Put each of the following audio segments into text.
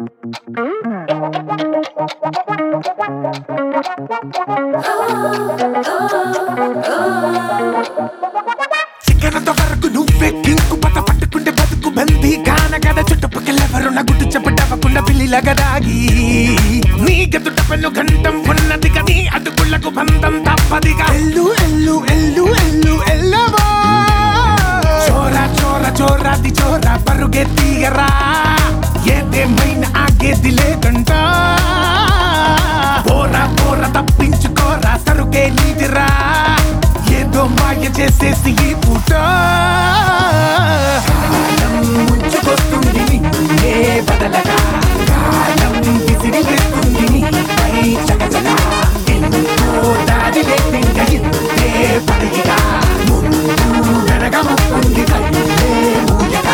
చికెనతో వరకు నువ్వే కింకు పత పట్టుకుంటే బతుకు బందీ కాన కదా చుట్టుపక్కలెవరు నా గుట్టు చెప్పటవ్వకుండా పిల్లిలాగా దాగి నీ గదుట పెన్ను గంటం ఉన్నది కది అడుగులకు బంధం తప్పదిగా ఎల్లు ఎల్లు ఎల్లు ఎల్లు ఎల్లవో చోరా చోర చోరాది చోర పరుగే తీయరా ఏదేమైనా ఆగేది లేదంట పోరా పోరా తప్పించుకోరా సరుకే నీదిరా ఏదో మాయ చేసేసి ఈ పూట కాలం ముంచుకొస్తుంది నిన్నే బదలగా కాలం విసిరి వేస్తుంది నీపై చకచక ఎంతో దారి లేకుండా ఇంతే పడగిగా ముందు వెనగముంది కళ్ళే మూయగా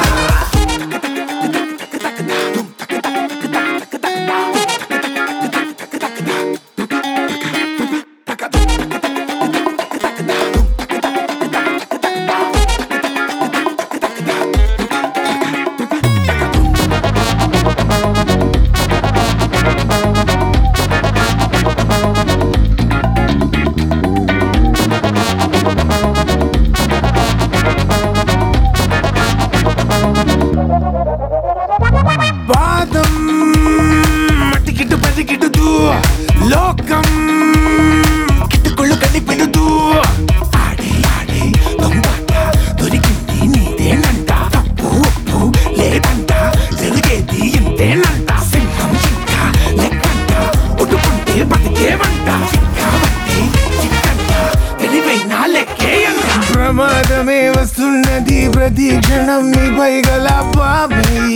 వాదం మట్టికిట్టు బతికిటుదు లోకం కిట్టుకుళ్ళు కలిపెడుదు ఆడే ఆడే దొంగట దొరికింది నీదేనంట తప్పు ఒప్పు లేదంట జరిగేది ఇంతేనంట సింహం చింక లెక్కంట ఉట్టుకుంటే బతికేవంట చింక బట్టి చిక్కంట తెలివైన లెక్కేయంట ప్రమాదమే వస్తున్నది ప్రతి క్షణం నీపై గల పాపై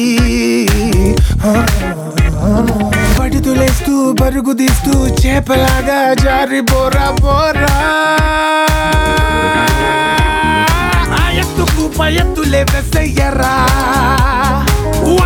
పడుతులేస్తూ పరుగు తీస్తూ చేపలాగా జారి పోరా పోరా ఆ ఎత్తుకు పై ఎత్తులే వెసయ్యరా